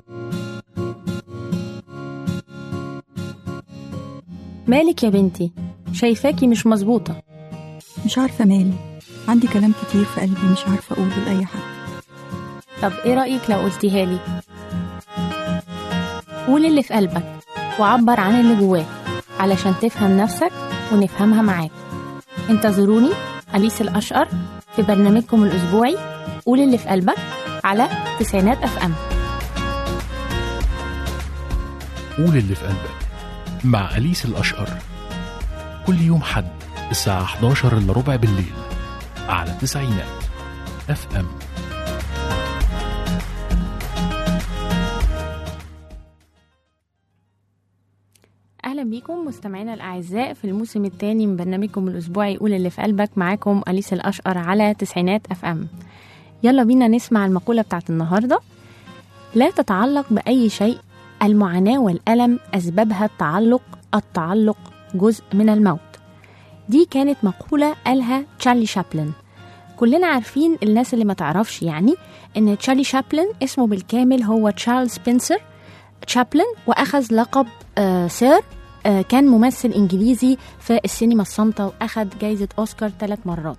مالك يا بنتي شايفاكي مش مظبوطة مش عارفة مالي عندي كلام كتير في قلبي مش عارفة أقوله لأي حد طب ايه رأيك لو قلتيها لي قول اللي في قلبك وعبر عن اللي جواك علشان تفهم نفسك ونفهمها معاك انتظروني أليس الأشقر في برنامجكم الأسبوعي قول اللي في قلبك على تسعينات أف أم قول اللي في قلبك مع أليس الأشقر كل يوم حد الساعة 11 إلا ربع بالليل على تسعينات اف ام أهلا بيكم مستمعينا الأعزاء في الموسم الثاني من برنامجكم الأسبوعي قول اللي في قلبك معاكم أليس الأشقر على تسعينات أف أم يلا بينا نسمع المقولة بتاعت النهاردة لا تتعلق بأي شيء المعاناة والألم أسبابها التعلق التعلق جزء من الموت دي كانت مقولة قالها تشارلي شابلن كلنا عارفين الناس اللي ما تعرفش يعني ان تشارلي شابلن اسمه بالكامل هو تشارلز سبنسر تشابلن واخذ لقب آه سير آه كان ممثل انجليزي في السينما الصامتة واخذ جايزة اوسكار ثلاث مرات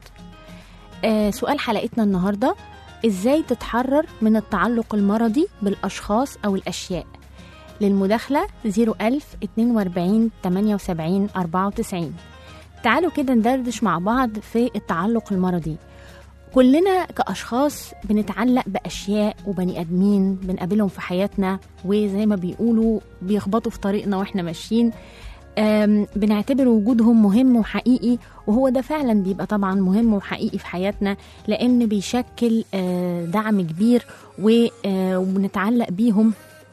آه سؤال حلقتنا النهاردة ازاي تتحرر من التعلق المرضي بالاشخاص او الاشياء للمداخلة 01000 42 78 94 تعالوا كده ندردش مع بعض في التعلق المرضي كلنا كأشخاص بنتعلق بأشياء وبني آدمين بنقابلهم في حياتنا وزي ما بيقولوا بيخبطوا في طريقنا وإحنا ماشيين أم، بنعتبر وجودهم مهم وحقيقي وهو ده فعلا بيبقى طبعا مهم وحقيقي في حياتنا لأن بيشكل آه، دعم كبير و- آه، وبنتعلق بيهم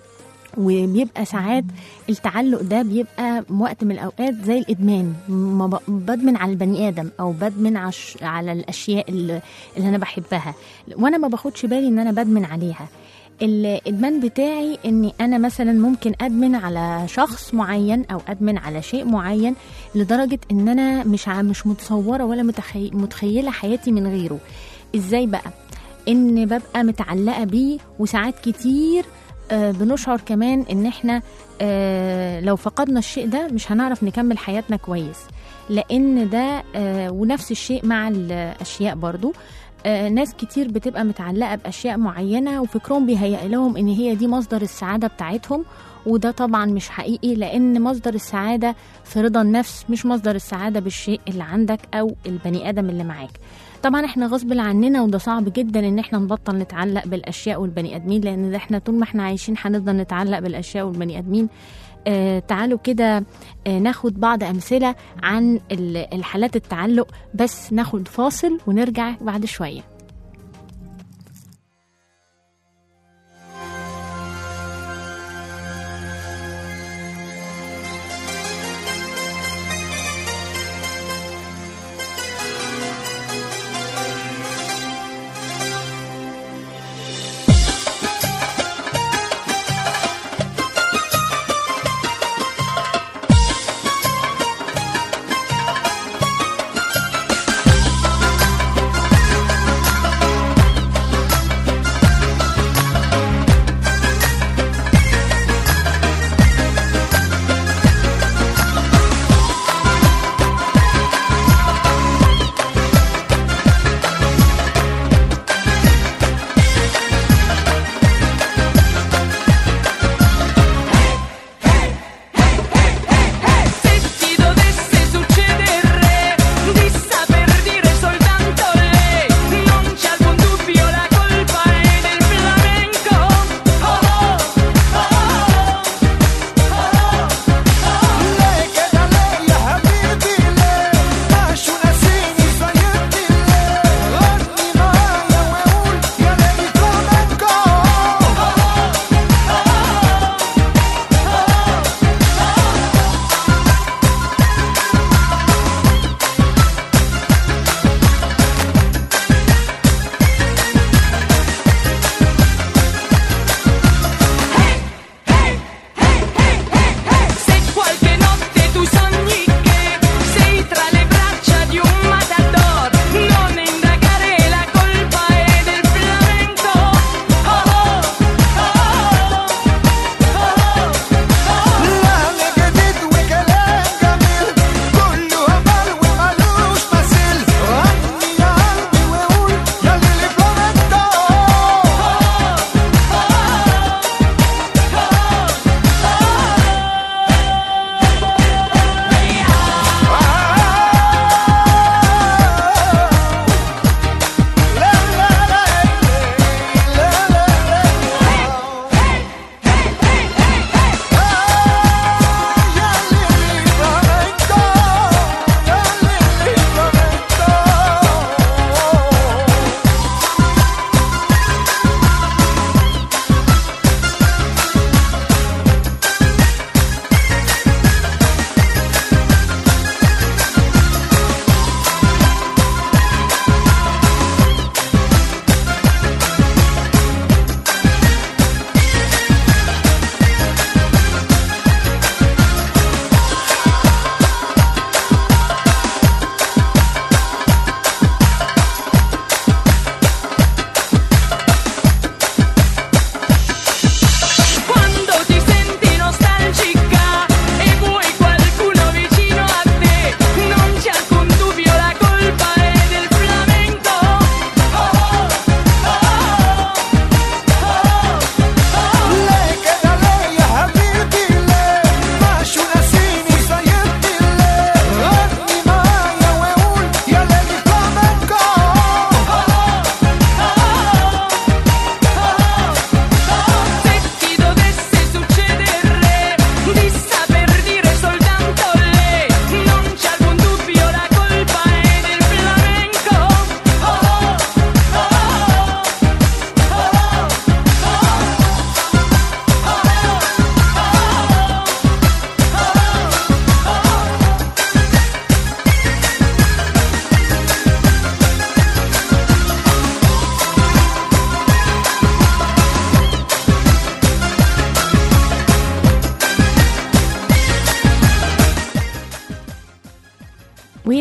وبيبقى ساعات التعلق ده بيبقى وقت من الاوقات زي الادمان ما ب- بدمن على البني ادم او بدمن عش على الاشياء اللي, اللي انا بحبها وانا ما باخدش بالي ان انا بدمن عليها الادمان بتاعي اني انا مثلا ممكن ادمن على شخص معين او ادمن على شيء معين لدرجه ان انا مش ع- مش متصوره ولا متخي... متخيله حياتي من غيره ازاي بقى ان ببقى متعلقه بيه وساعات كتير آه، بنشعر كمان ان احنا آه، لو فقدنا الشيء ده مش هنعرف نكمل حياتنا كويس لان ده آه، ونفس الشيء مع الاشياء برضو آه، ناس كتير بتبقى متعلقه باشياء معينه وفكرهم بيهيأ لهم ان هي دي مصدر السعاده بتاعتهم وده طبعا مش حقيقي لان مصدر السعاده في رضا النفس مش مصدر السعاده بالشيء اللي عندك او البني ادم اللي معاك طبعا احنا غصب عننا وده صعب جدا ان احنا نبطل نتعلق بالاشياء والبني ادمين لان ده احنا طول ما احنا عايشين هنفضل نتعلق بالاشياء والبني ادمين آه تعالوا كده آه ناخد بعض امثله عن ال- الحالات التعلق بس ناخد فاصل ونرجع بعد شويه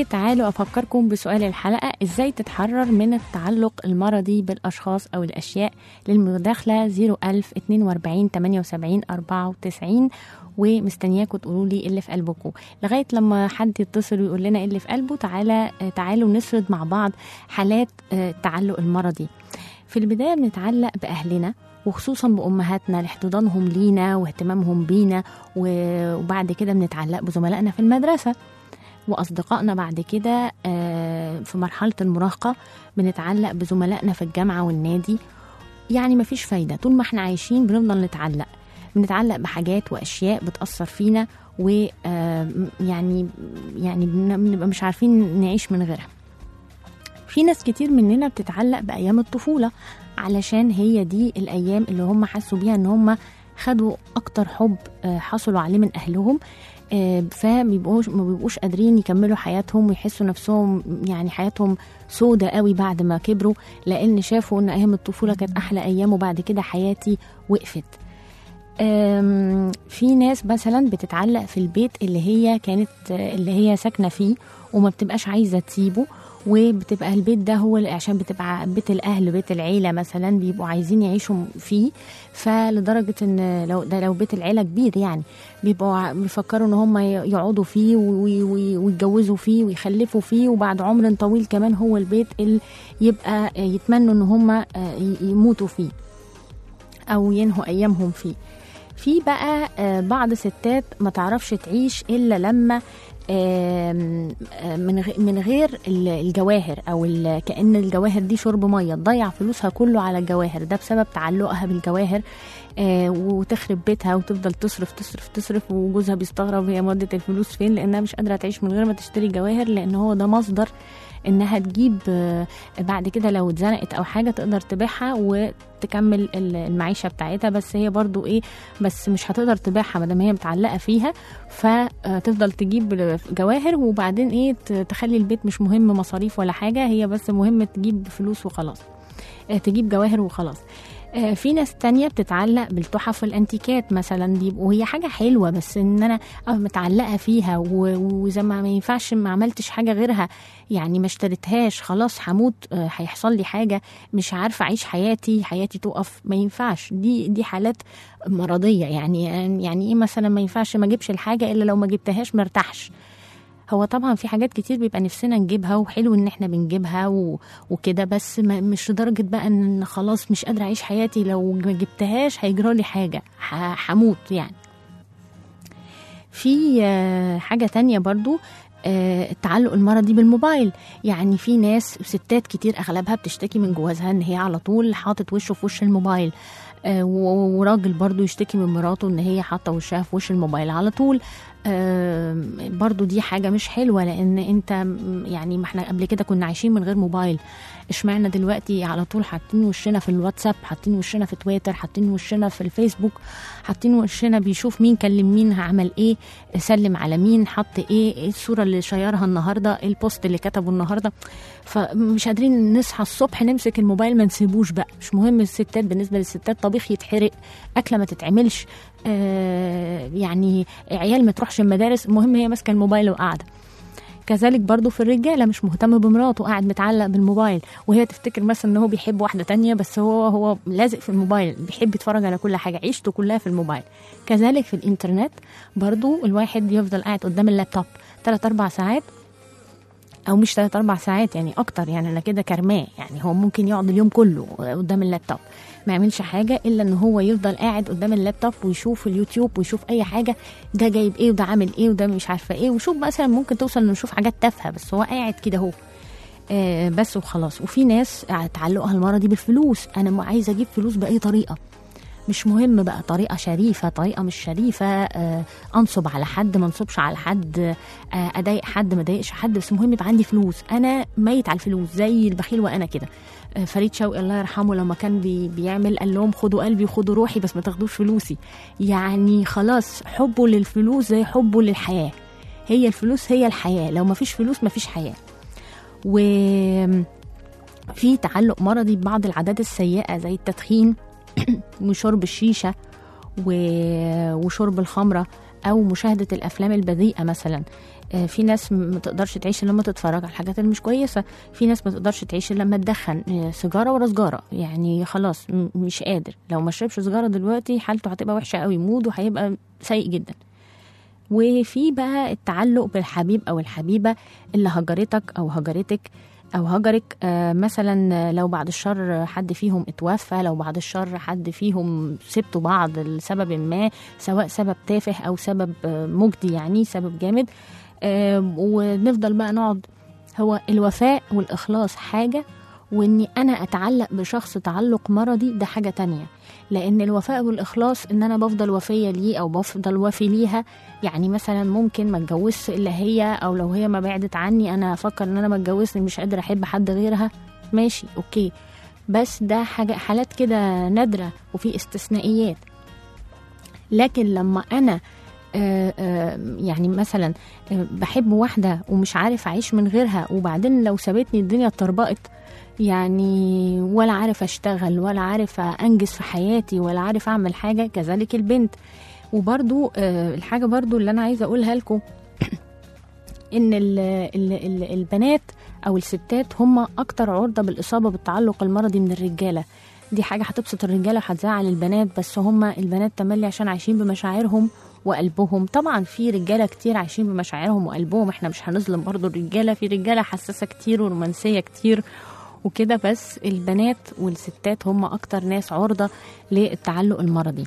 وتعالوا أفكركم بسؤال الحلقة إزاي تتحرر من التعلق المرضي بالأشخاص أو الأشياء للمداخلة 01000 42 78 94 ومستنياكم تقولوا لي إيه اللي في قلبكم لغاية لما حد يتصل ويقول لنا إيه اللي في قلبه تعالى آه، تعالوا نسرد مع بعض حالات آه، التعلق المرضي في البداية بنتعلق بأهلنا وخصوصا بأمهاتنا لاحتضانهم لينا واهتمامهم بينا و- وبعد كده بنتعلق بزملائنا في المدرسة وأصدقائنا بعد كده آه، في مرحلة المراهقة بنتعلق بزملائنا في الجامعة والنادي يعني مفيش فايدة طول ما احنا عايشين بنفضل نتعلق بنتعلق بحاجات وأشياء بتأثر فينا ويعني يعني بن- بنبقى مش عارفين نعيش من غيرها في ناس كتير مننا بتتعلق بأيام الطفولة علشان هي دي الأيام اللي هم حسوا بيها إن هم خدوا أكتر حب آه، حصلوا عليه من أهلهم آه، فمبيبقوش ما بيبقوش قادرين يكملوا حياتهم ويحسوا نفسهم يعني حياتهم سودة قوي بعد ما كبروا لأن شافوا إن أيام الطفولة كانت أحلى أيام وبعد كده حياتي وقفت أم، في ناس مثلا بتتعلق في البيت اللي هي كانت اللي هي ساكنه فيه وما بتبقاش عايزه تسيبه وبتبقى البيت ده هو اللي- عشان بتبقى بيت الاهل بيت العيله مثلا بيبقوا عايزين يعيشوا فيه فلدرجه ان لو ده لو بيت العيله كبير يعني بيبقوا ع- بيفكروا ان هم ي- يقعدوا فيه وي- وي- ويتجوزوا فيه ويخلفوا فيه وبعد عمر طويل كمان هو البيت اللي يبقى يتمنوا ان هم ي- يموتوا فيه او ينهوا ايامهم فيه في بقى آه، بعض ستات ما تعرفش تعيش الا لما آم، آه، من غ- من غير ال- الجواهر او ال- كان الجواهر دي شرب ميه تضيع فلوسها كله على الجواهر ده بسبب تعلقها بالجواهر آه، وتخرب بيتها وتفضل تصرف تصرف تصرف وجوزها بيستغرب هي مادة الفلوس فين لانها مش قادره تعيش من غير ما تشتري جواهر لان هو ده مصدر انها تجيب آه، بعد كده لو اتزنقت او حاجه تقدر تبيعها وتكمل ال- المعيشه بتاعتها بس هي برضو ايه بس مش هتقدر تبيعها ما دام هي متعلقه فيها فتفضل تجيب جواهر وبعدين ايه ت- تخلي البيت مش مهم مصاريف ولا حاجه هي بس مهم تجيب فلوس وخلاص آه، تجيب جواهر وخلاص آه، في ناس تانية بتتعلق بالتحف الانتيكات مثلا دي وهي حاجة حلوة بس ان انا ابقى متعلقة فيها و- وزي ما ما ينفعش ما عملتش حاجة غيرها يعني ما اشتريتهاش خلاص هموت آه، هيحصل لي حاجة مش عارفة اعيش حياتي حياتي تقف ما ينفعش دي دي حالات مرضية يعني يعني ايه مثلا ما ينفعش ما اجيبش الحاجة الا لو ما جبتهاش مرتاحش هو طبعا في حاجات كتير بيبقى نفسنا نجيبها وحلو ان احنا بنجيبها و... وكده بس ما مش لدرجه بقى ان خلاص مش قادره اعيش حياتي لو ما جبتهاش هيجرى لي حاجه ح- هموت يعني في آه، حاجه تانية برضو آه، التعلق المرضي بالموبايل يعني في ناس ستات كتير اغلبها بتشتكي من جوازها ان هي على طول حاطط وشه في وش الموبايل آه، و- وراجل برضو يشتكي من مراته ان هي حاطه وشها في وش الموبايل على طول آم، برضو دي حاجة مش حلوة لأن أنت م- يعني ما احنا قبل كده كنا عايشين من غير موبايل اشمعنى دلوقتي على طول حاطين وشنا في الواتساب حاطين وشنا في تويتر حاطين وشنا في الفيسبوك حاطين وشنا بيشوف مين كلم مين عمل ايه سلم على مين حط ايه ايه الصورة اللي شيرها النهاردة ايه البوست اللي كتبه النهاردة فمش قادرين نصحى الصبح نمسك الموبايل ما نسيبوش بقى مش مهم الستات بالنسبة للستات طبيخ يتحرق أكلة ما تتعملش آه يعني عيال ما تروحش المدارس المهم هي ماسكه الموبايل وقاعده كذلك برضو في الرجاله مش مهتم بمراته قاعد متعلق بالموبايل وهي تفتكر مثلا ان هو بيحب واحده تانية بس هو هو لازق في الموبايل بيحب يتفرج على كل حاجه عيشته كلها في الموبايل كذلك في الانترنت برضو الواحد يفضل قاعد قدام اللابتوب 3 4 ساعات او مش 3 4 ساعات يعني اكتر يعني انا كده كرماه يعني هو ممكن يقعد اليوم كله قدام اللابتوب ما يعملش حاجه الا ان هو يفضل قاعد قدام اللابتوب ويشوف اليوتيوب ويشوف اي حاجه ده جايب ايه وده عامل ايه وده مش عارفه ايه وشوف مثلا ممكن توصل نشوف حاجات تافهه بس هو قاعد كده اهو آه بس وخلاص وفي ناس تعلقها المرضي بالفلوس انا م- عايزه اجيب فلوس باي طريقه مش مهم بقى طريقه شريفه طريقه مش شريفه آه انصب على حد ما انصبش على حد آه اضايق حد ما اضايقش حد بس المهم يبقى عندي فلوس انا ميت على الفلوس زي البخيل وانا كده آه فريد شوقي الله يرحمه لما كان بي بيعمل قال لهم خدوا قلبي وخدوا روحي بس ما تاخدوش فلوسي يعني خلاص حبه للفلوس زي حبه للحياه هي الفلوس هي الحياه لو ما فيش فلوس ما فيش حياه و في تعلق مرضي ببعض العادات السيئة زي التدخين وشرب الشيشة و- وشرب الخمرة او مشاهده الافلام البذيئه مثلا آه، في ناس ما تقدرش تعيش إلا لما تتفرج على الحاجات اللي مش كويسه في ناس ما تقدرش تعيش إلا لما تدخن آه، سيجاره ورا سيجاره يعني خلاص م- مش قادر لو ما شربش سيجاره دلوقتي حالته هتبقى وحشه قوي موده هيبقى سيء جدا وفي بقى التعلق بالحبيب او الحبيبه اللي هجرتك او هجرتك او هجرك آه، مثلا آه، لو بعد الشر حد فيهم اتوفى لو بعد الشر حد فيهم سبتوا بعض لسبب ما سواء سبب تافه او سبب آه، مجدي يعني سبب جامد آه، ونفضل بقى نقعد هو الوفاء والاخلاص حاجه واني انا اتعلق بشخص تعلق مرضي ده حاجه تانية لان الوفاء والاخلاص ان انا بفضل وفيه ليه او بفضل وفي ليها يعني مثلا ممكن ما اتجوزش الا هي او لو هي ما بعدت عني انا افكر ان انا ما اتجوزني مش قادره احب حد غيرها ماشي اوكي بس ده حاجه حالات كده نادره وفي استثنائيات لكن لما انا آه، آه، يعني مثلا آه، بحب واحده ومش عارف اعيش من غيرها وبعدين لو سابتني الدنيا اتطربقت يعني ولا عارف اشتغل ولا عارف انجز في حياتي ولا عارف اعمل حاجه كذلك البنت وبرضو آه، الحاجه برضو اللي انا عايزه اقولها لكم ان ال ال ال البنات او الستات هم اكتر عرضه بالاصابه بالتعلق المرضي من الرجاله دي حاجه هتبسط الرجاله وهتزعل البنات بس هم البنات تملي عشان عايشين بمشاعرهم وقلبهم طبعا في رجاله كتير عايشين بمشاعرهم وقلبهم احنا مش هنظلم برضو الرجاله في رجاله حساسه كتير ورومانسيه كتير وكده بس البنات والستات هم اكتر ناس عرضه للتعلق المرضي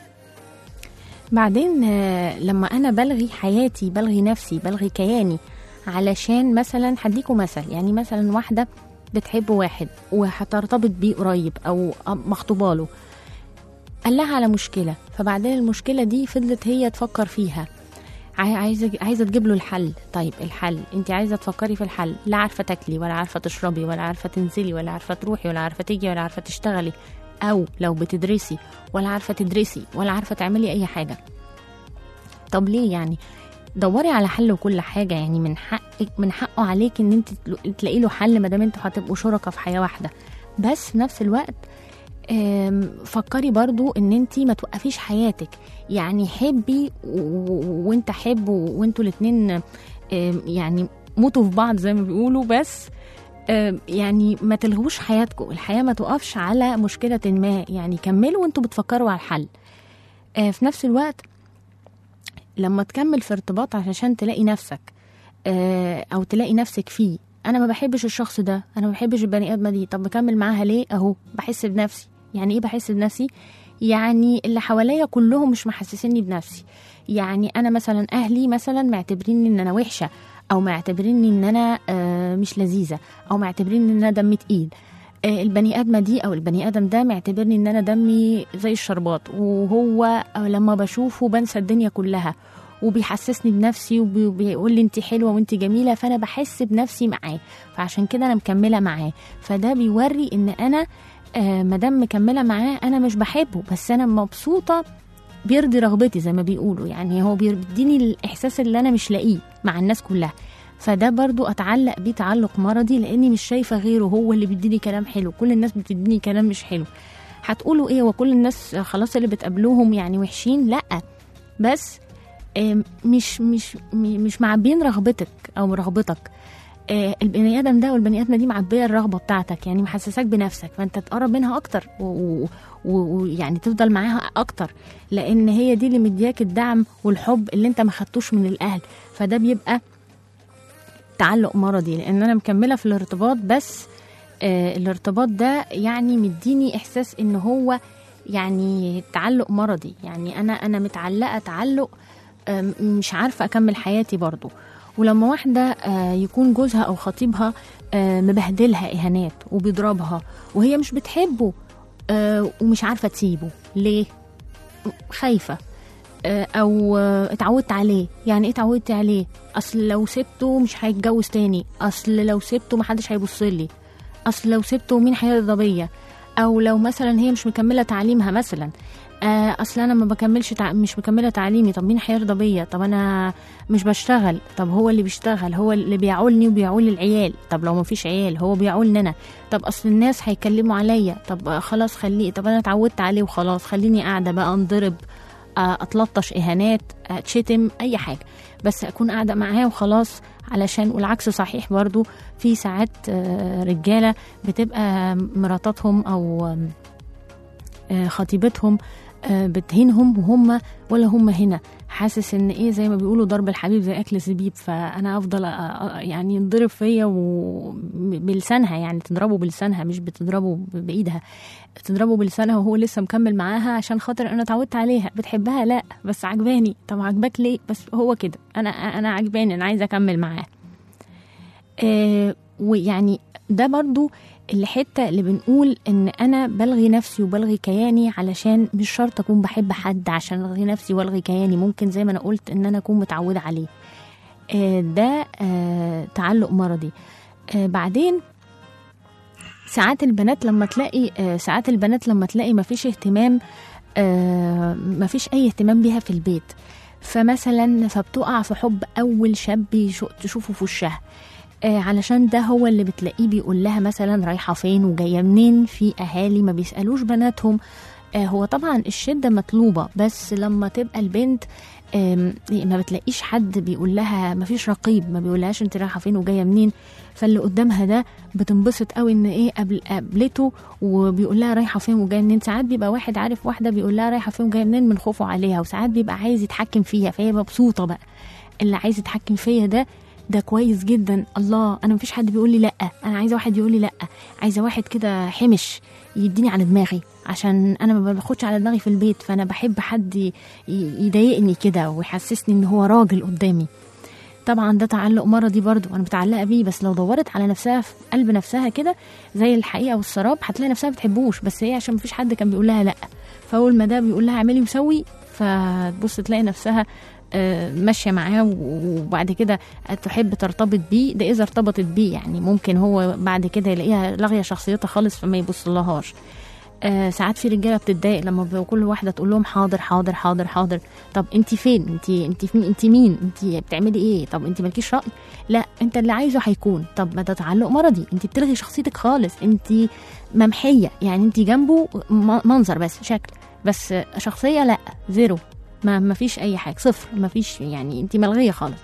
بعدين آه، لما انا بلغي حياتي بلغي نفسي بلغي كياني علشان مثلا هديكوا مثل يعني مثلا واحده بتحب واحد وهترتبط بيه قريب او مخطوبه له قال لها على مشكله فبعدين المشكله دي فضلت هي تفكر فيها عاي- عايزه عايزه تجيب له الحل طيب الحل انت عايزه تفكري في الحل لا عارفه تاكلي ولا عارفه تشربي ولا عارفه تنزلي ولا عارفه تروحي ولا عارفه تيجي ولا عارفه تشتغلي او لو بتدرسي ولا عارفه تدرسي ولا عارفه تعملي اي حاجه طب ليه يعني دوري على حل وكل حاجه يعني من حقك من حقه عليك ان انت تل- تلاقي له حل ما دام انتوا هتبقوا شركاء في حياه واحده بس في نفس الوقت آم، فكري برضو ان انت ما توقفيش حياتك يعني حبي و- و- وانت حب و- وانتوا الاتنين آم، يعني موتوا في بعض زي ما بيقولوا بس آم، يعني ما تلغوش حياتكم الحياة ما توقفش على مشكلة ما يعني كملوا وانتوا بتفكروا على الحل آه، في نفس الوقت لما تكمل في ارتباط علشان تلاقي نفسك آه، او تلاقي نفسك فيه انا ما بحبش الشخص ده انا ما بحبش البني ادمه دي طب بكمل معاها ليه اهو بحس بنفسي يعني ايه بحس بنفسي يعني اللي حواليا كلهم مش محسسيني بنفسي يعني انا مثلا اهلي مثلا معتبريني ان انا وحشه او معتبريني ان انا آه، مش لذيذه او معتبريني ان انا دمي تقيل آه، البني ادمه دي او البني ادم ده معتبرني ان انا دمي زي الشربات وهو لما بشوفه بنسى الدنيا كلها وبيحسسني بنفسي وبيقول لي انت حلوه وانت جميله فانا بحس بنفسي معاه فعشان كده انا مكمله معاه فده بيوري ان انا آه مادام مكمله معاه انا مش بحبه بس انا مبسوطه بيرضي رغبتي زي ما بيقولوا يعني هو بيديني الاحساس اللي انا مش لاقيه مع الناس كلها فده برضو اتعلق بيه تعلق مرضي لاني مش شايفه غيره هو اللي بيديني كلام حلو كل الناس بتديني كلام مش حلو هتقولوا ايه وكل الناس خلاص اللي بتقابلوهم يعني وحشين لا بس آم، مش مش م- مش معبين رغبتك او رغبتك آه، البني ادم ده والبني ادمه دي معبيه الرغبه بتاعتك يعني محسساك بنفسك فانت تقرب منها اكتر و- و- ويعني تفضل معاها اكتر لان هي دي اللي مدياك الدعم والحب اللي انت ما خدتوش من الاهل فده بيبقى تعلق مرضي لان انا مكمله في الارتباط بس آه الارتباط ده يعني مديني احساس ان هو يعني تعلق مرضي يعني انا انا متعلقه تعلق آه مش عارفه اكمل حياتي برضو ولما واحده آه يكون جوزها او خطيبها آه مبهدلها اهانات وبيضربها وهي مش بتحبه آه ومش عارفه تسيبه ليه خايفه آه، او آه، اتعودت عليه يعني ايه اتعودت عليه اصل لو سبته مش هيتجوز تاني اصل لو سبته محدش هيبص لي اصل لو سبته مين هيرضى بيا او لو مثلا هي مش مكمله تعليمها مثلا آه، اصل انا ما بكملش تع... مش مكمله تعليمي طب مين هيرضى بيا طب انا مش بشتغل طب هو اللي بيشتغل هو اللي بيعولني وبيعول العيال طب لو ما فيش عيال هو بيعولني انا طب اصل الناس هيكلموا عليا طب آه، خلاص خليه طب انا اتعودت عليه وخلاص خليني قاعده بقى انضرب آه، اتلطش اهانات اتشتم اي حاجه بس اكون قاعده معاه وخلاص علشان والعكس صحيح برضو في ساعات آه، رجاله بتبقى مراتاتهم او آه، خطيبتهم آه، بتهينهم وهم ولا هم هنا حاسس ان ايه زي ما بيقولوا ضرب الحبيب زي اكل الزبيب فانا افضل أ- أ- يعني ينضرب فيا و- بلسانها يعني تضربه بلسانها مش بتضربه ب- بايدها تضربه بلسانها وهو لسه مكمل معاها عشان خاطر انا اتعودت عليها بتحبها لا بس عجباني طب عجبك ليه بس هو كده انا انا عجباني انا عايزه اكمل معاه آه ويعني ده برضو الحتة اللي بنقول ان انا بلغي نفسي وبلغي كياني علشان مش شرط اكون بحب حد عشان الغي نفسي والغي كياني ممكن زي ما انا قلت ان انا اكون متعودة عليه آه ده آه تعلق مرضي آه بعدين ساعات البنات لما تلاقي آه ساعات البنات لما تلاقي مفيش اهتمام آه مفيش اي اهتمام بيها في البيت فمثلا فبتقع في حب اول شاب يشو- تشوفه في وشها آه علشان ده هو اللي بتلاقيه بيقول لها مثلا رايحه فين وجايه منين في اهالي ما بيسالوش بناتهم آه هو طبعا الشده مطلوبه بس لما تبقى البنت آم، ما بتلاقيش حد بيقول لها ما فيش رقيب ما بيقولهاش انت رايحه فين وجايه منين فاللي قدامها ده بتنبسط قوي ان ايه قبل قابلته وبيقول لها رايحه فين وجايه منين ساعات بيبقى واحد عارف واحده بيقول لها رايحه فين وجايه منين من خوفه عليها وساعات بيبقى عايز يتحكم فيها فهي مبسوطه بقى اللي عايز يتحكم فيا ده ده كويس جدا الله انا مفيش حد بيقول لي لا انا عايزه واحد يقول لي لا عايزه واحد كده حمش يديني على دماغي عشان انا ما باخدش على دماغي في البيت فانا بحب حد ي- يضايقني كده ويحسسني ان هو راجل قدامي طبعا ده تعلق مرضي برضو انا متعلقه بيه بس لو دورت على نفسها في قلب نفسها كده زي الحقيقه والسراب هتلاقي نفسها بتحبوش بس هي عشان مفيش حد كان بيقول لها لا فاول ما ده بيقول لها اعملي وسوي فتبص تلاقي نفسها آه، ماشيه معاه و- وبعد كده تحب ترتبط بيه ده اذا ارتبطت بيه يعني ممكن هو بعد كده يلاقيها لاغيه شخصيتها خالص فما يبص لهاش آه ساعات في رجاله بتتضايق لما بيبقى كل واحده تقول لهم حاضر حاضر حاضر حاضر طب انت فين انت انت فين انت مين انت بتعملي ايه طب انت مالكيش راي لا انت اللي عايزه هيكون طب ما ده تعلق مرضي انت بتلغي شخصيتك خالص انت ممحيه يعني انت جنبه م- منظر بس شكل بس شخصيه لا زيرو ما ما فيش اي حاجه صفر ما فيش يعني انت ملغيه خالص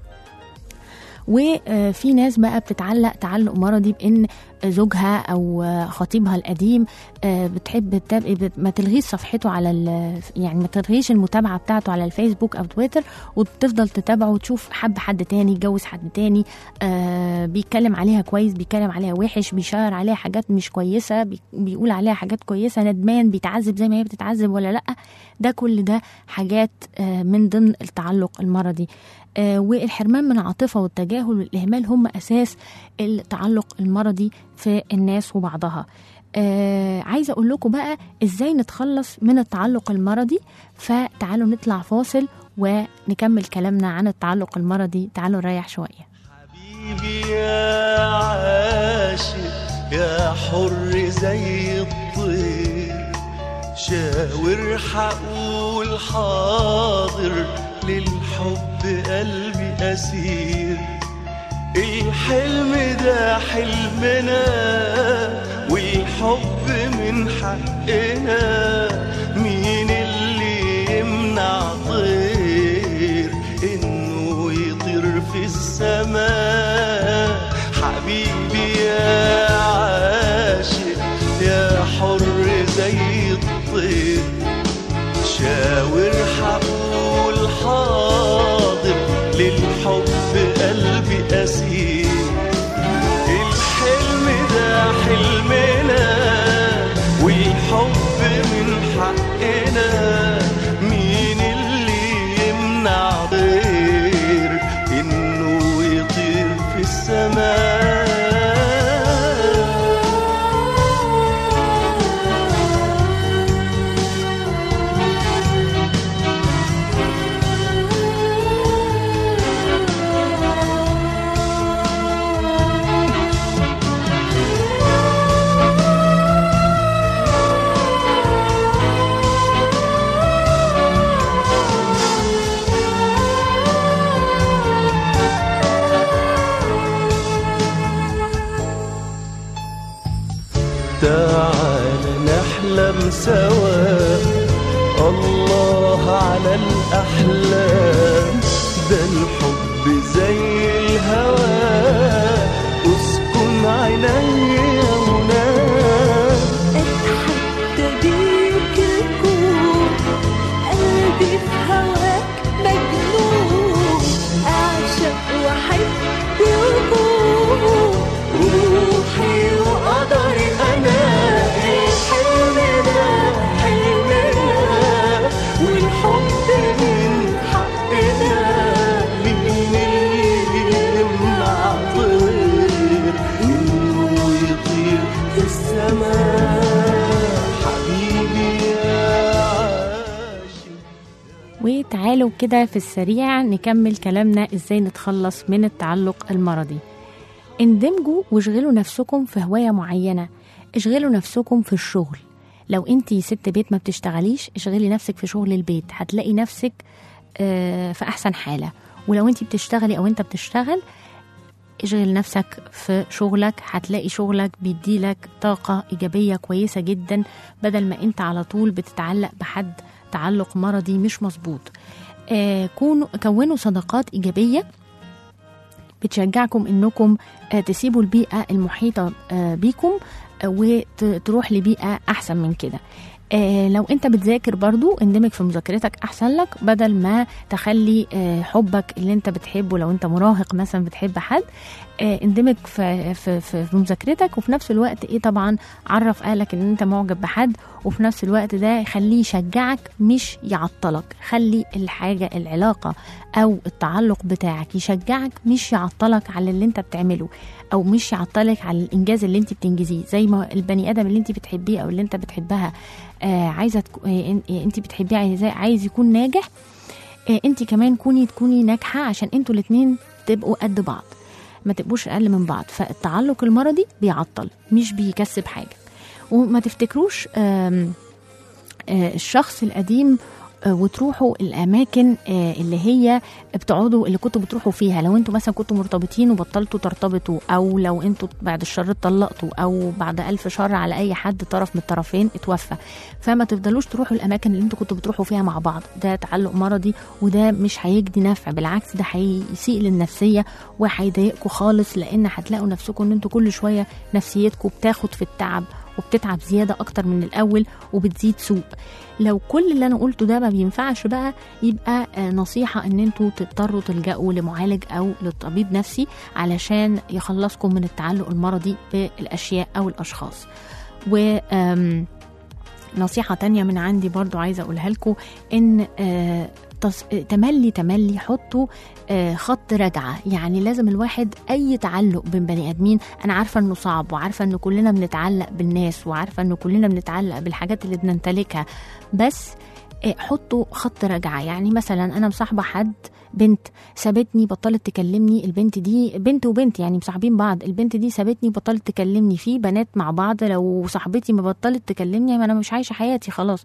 وفي ناس بقى بتتعلق تعلق مرضي بان زوجها او خطيبها القديم آه، بتحب تتابع بت- ما تلغيش صفحته على ال- يعني ما تلغيش المتابعه بتاعته على الفيسبوك او تويتر وتفضل تتابعه وتشوف حب حد تاني يتجوز حد تاني آه، بيتكلم عليها كويس بيتكلم عليها وحش بيشير عليها حاجات مش كويسه بي- بيقول عليها حاجات كويسه ندمان بيتعذب زي ما هي بتتعذب ولا لا ده كل ده حاجات آه، من ضمن التعلق المرضي آه، والحرمان من العاطفه والتجاهل والاهمال هم اساس التعلق المرضي في الناس وبعضها آه عايزه اقول لكم بقى ازاي نتخلص من التعلق المرضي فتعالوا نطلع فاصل ونكمل كلامنا عن التعلق المرضي تعالوا نريح شويه حبيبي يا عاشق يا حر زي الطير شاور حقول حاضر للحب قلبي أسير الحلم ده حلمنا والحب من حقنا مين اللي يمنع طير انه يطير في السماء حبيبي يا عاشق يا حر زي الطير شاور حقول حاضر للحب قلبي أسير الحلم ده حلمنا والحب من حقنا مين اللي يمنع غير انه يطير في السماء تعال نحلم سوا الله على الأحلام ده الحب زي الهوى اسكن عيني ونام اتحدى بيك الكون قلبي في هواك مجنون اعشق واحب وجود روحي وقدري أنا الحلم ده حلمنا والحب من حقنا مين اللي يمنع طير إنه يطير في السماء حبيبي يا عاشق وتعالوا كده في السريع نكمل كلامنا ازاي نتخلص من التعلق المرضي اندمجوا واشغلوا نفسكم في هواية معينة اشغلوا نفسكم في الشغل لو انتي ست بيت ما بتشتغليش اشغلي نفسك في شغل البيت هتلاقي نفسك آه، في احسن حالة ولو انتي بتشتغلي او انت بتشتغل اشغل نفسك في شغلك هتلاقي شغلك بيديلك طاقة إيجابية كويسة جدا بدل ما انت على طول بتتعلق بحد تعلق مرضي مش مظبوط آه كونوا كونوا صداقات إيجابية بتشجعكم انكم آه تسيبوا البيئة المحيطة آه بيكم آه وتروح لبيئة أحسن من كده آه لو انت بتذاكر برضو اندمج في مذاكرتك احسن لك بدل ما تخلي آه حبك اللي انت بتحبه لو انت مراهق مثلا بتحب حد آه اندمج في, في, في, في مذاكرتك وفي نفس الوقت ايه طبعا عرف اهلك ان انت معجب بحد وفي نفس الوقت ده خليه يشجعك مش يعطلك خلي الحاجة العلاقة او التعلق بتاعك يشجعك مش يعطلك على اللي انت بتعمله او مش يعطلك على الانجاز اللي انت بتنجزيه زي ما البني ادم اللي انت بتحبيه او اللي انت بتحبها آه عايزه تك... آه انت بتحبيه عايز عايز يكون ناجح آه انت كمان كوني تكوني ناجحه عشان انتوا الاتنين تبقوا قد بعض ما تبقوش اقل من بعض فالتعلق المرضي بيعطل مش بيكسب حاجه وما تفتكروش آم آه الشخص القديم آه، وتروحوا الاماكن آه، اللي هي بتقعدوا اللي كنتوا بتروحوا فيها لو انتوا مثلا كنتوا مرتبطين وبطلتوا ترتبطوا او لو انتوا بعد الشر اتطلقتوا او بعد الف شر على اي حد طرف من الطرفين اتوفى فما تفضلوش تروحوا الاماكن اللي انتوا كنتوا بتروحوا فيها مع بعض ده تعلق مرضي وده مش هيجدي نفع بالعكس ده هيسيء للنفسيه وهيضايقكم خالص لان هتلاقوا نفسكم ان انتوا كل شويه نفسيتكم بتاخد في التعب وبتتعب زياده اكتر من الاول وبتزيد سوء لو كل اللي انا قلته ده ما بينفعش بقى يبقى آه، نصيحه ان انتوا تضطروا تلجأوا لمعالج او لطبيب نفسي علشان يخلصكم من التعلق المرضي بالاشياء او الاشخاص و آم، نصيحة تانية من عندي برضو عايزة أقولها لكم إن آه، تص... تملي تملي حطوا آه، خط رجعة يعني لازم الواحد أي تعلق بين بني آدمين أنا عارفة إنه صعب وعارفة إنه كلنا بنتعلق بالناس وعارفة إنه كلنا بنتعلق بالحاجات اللي بنمتلكها بس آه، حطوا خط رجعة يعني مثلا أنا مصاحبة حد بنت سابتني بطلت تكلمني البنت دي بنت وبنت يعني مصاحبين بعض البنت دي سابتني بطلت تكلمني في بنات مع بعض لو صاحبتي ما بطلت تكلمني ما انا مش عايشه حياتي خلاص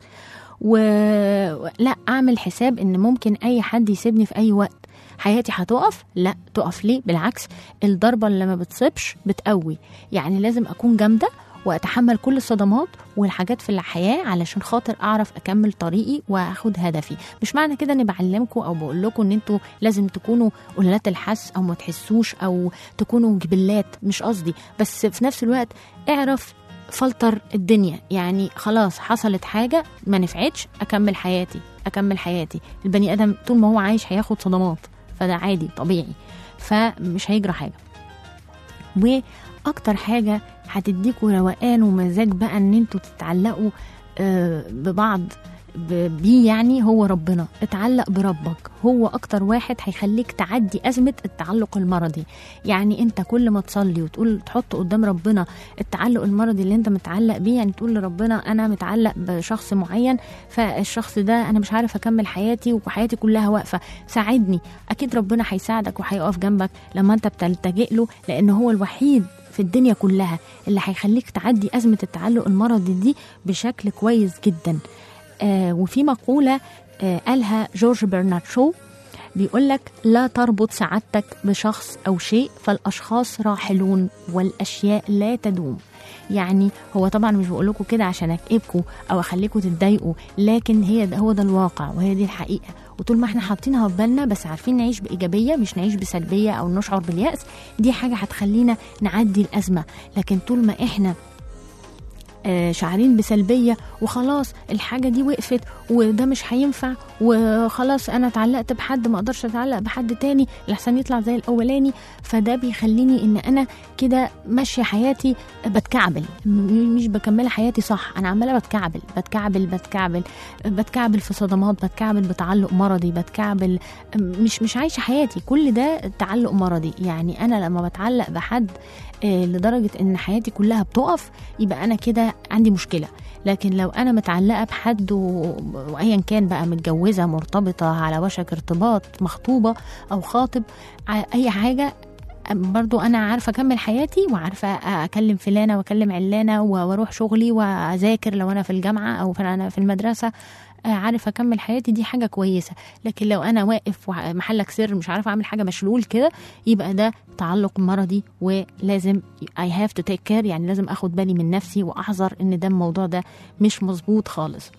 ولا اعمل حساب ان ممكن اي حد يسيبني في اي وقت حياتي هتقف لا تقف ليه بالعكس الضربه اللي ما بتصيبش بتقوي يعني لازم اكون جامده واتحمل كل الصدمات والحاجات في الحياه علشان خاطر اعرف اكمل طريقي واخد هدفي مش معنى كده اني بعلمكم او بقول لكم ان انتوا لازم تكونوا قلالات الحس او ما تحسوش او تكونوا جبلات مش قصدي بس في نفس الوقت اعرف فلتر الدنيا يعني خلاص حصلت حاجه ما نفعتش اكمل حياتي اكمل حياتي البني ادم طول ما هو عايش هياخد صدمات فده عادي طبيعي فمش هيجرى حاجه واكتر حاجه هتديكوا روقان ومزاج بقى ان انتوا تتعلقوا آه، ببعض ب- بيه يعني هو ربنا اتعلق بربك هو اكتر واحد هيخليك تعدي ازمه التعلق المرضي يعني انت كل ما تصلي وتقول تحط قدام ربنا التعلق المرضي اللي انت متعلق بيه يعني تقول لربنا انا متعلق بشخص معين فالشخص ده انا مش عارف اكمل حياتي وحياتي كلها واقفه ساعدني اكيد ربنا هيساعدك وهيقف جنبك لما انت بتلتجئ له لان هو الوحيد في الدنيا كلها اللي هيخليك تعدي ازمه التعلق المرضي دي بشكل كويس جدا آه وفي مقولة آه قالها جورج برنارد شو بيقول لك لا تربط سعادتك بشخص أو شيء فالأشخاص راحلون والأشياء لا تدوم يعني هو طبعا مش بقول لكم كده عشان اكئبكم او اخليكم تتضايقوا لكن هي ده هو ده الواقع وهي دي الحقيقه وطول ما احنا حاطينها في بالنا بس عارفين نعيش بايجابيه مش نعيش بسلبيه او نشعر بالياس دي حاجه هتخلينا نعدي الازمه لكن طول ما احنا آه، شعرين بسلبيه وخلاص الحاجه دي وقفت وده مش هينفع وخلاص انا اتعلقت بحد ما اقدرش اتعلق بحد تاني لحسن يطلع زي الاولاني فده بيخليني ان انا كده ماشيه حياتي بتكعبل م- مش بكمل حياتي صح انا عماله بتكعبل بتكعبل بتكعبل بتكعبل في صدمات بتكعبل بتعلق مرضي بتكعبل مش مش عايشه حياتي كل ده تعلق مرضي يعني انا لما بتعلق بحد آه، لدرجه ان حياتي كلها بتقف يبقى انا كده عندي مشكله لكن لو انا متعلقه بحد و- وايا كان بقى متجوزه مرتبطه على وشك ارتباط مخطوبه او خاطب ع- اي حاجه برضو انا عارفه اكمل حياتي وعارفه اكلم فلانه واكلم علانه و- واروح شغلي واذاكر لو انا في الجامعه او في- انا في المدرسه آه، عارف اكمل حياتي دي حاجه كويسه لكن لو انا واقف وع- محلك سر مش عارف اعمل حاجه مشلول كده يبقى ده تعلق مرضي ولازم I have to take care يعني لازم اخد بالي من نفسي واحذر ان ده الموضوع ده مش مظبوط خالص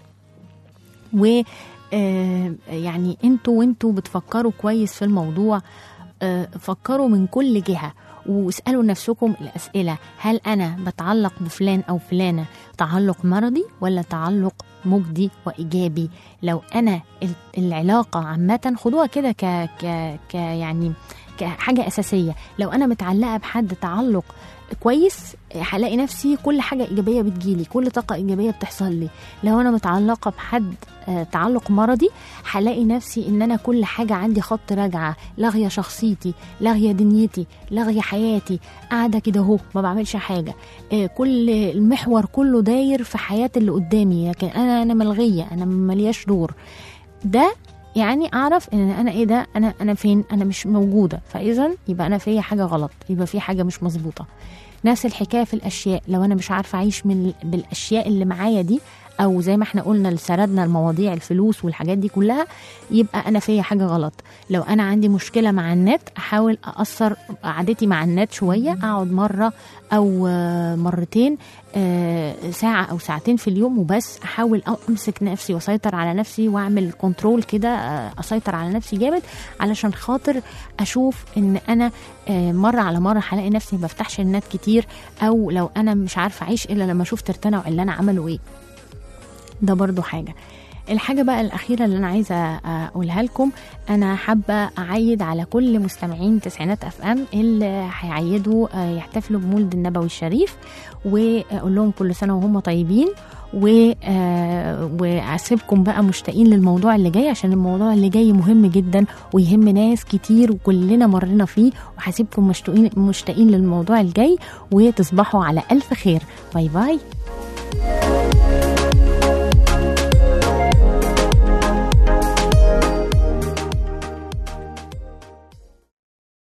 و آه، يعني انتوا وانتوا بتفكروا كويس في الموضوع آه، فكروا من كل جهة واسألوا نفسكم الأسئلة هل أنا بتعلق بفلان أو فلانة تعلق مرضي ولا تعلق مجدي وإيجابي لو أنا ال- العلاقة عامة خدوها كده ك, ك, ك يعني كحاجة أساسية لو أنا متعلقة بحد تعلق كويس هلاقي نفسي كل حاجة إيجابية بتجيلي كل طاقة إيجابية بتحصل لي لو أنا متعلقة بحد آه، تعلق مرضي هلاقي نفسي ان انا كل حاجه عندي خط راجعه لاغيه شخصيتي لاغيه دنيتي لاغيه حياتي قاعده كده اهو ما بعملش حاجه آه، كل المحور كله داير في حياه اللي قدامي لكن انا انا ملغيه انا ملياش دور ده يعني اعرف ان انا ايه ده انا انا فين انا مش موجوده فاذا يبقى انا فيا حاجه غلط يبقى في حاجه مش مظبوطه نفس الحكايه في الاشياء لو انا مش عارفه اعيش من بالاشياء اللي معايا دي او زي ما احنا قلنا سردنا المواضيع الفلوس والحاجات دي كلها يبقى انا فيا حاجه غلط لو انا عندي مشكله مع النت احاول اقصر قعدتي مع النت شويه اقعد مره او آه، مرتين آه، ساعه او ساعتين في اليوم وبس احاول أو امسك نفسي واسيطر على نفسي واعمل كنترول كده آه، اسيطر على نفسي جامد علشان خاطر اشوف ان انا آه، مره على مره هلاقي نفسي ما بفتحش النت كتير او لو انا مش عارفه اعيش الا لما اشوف ترتنا وعلانه عملوا ايه ده برضو حاجة الحاجة بقى الأخيرة اللي أنا عايزة أقولها لكم أنا حابة أعيد على كل مستمعين تسعينات أف أم اللي هيعيدوا آه، يحتفلوا بمولد النبوي الشريف وأقول لهم كل سنة وهم طيبين و آه، واسيبكم بقى مشتاقين للموضوع اللي جاي عشان الموضوع اللي جاي مهم جدا ويهم ناس كتير وكلنا مرينا فيه وهسيبكم مشتاقين مشتاقين للموضوع الجاي وتصبحوا على الف خير باي باي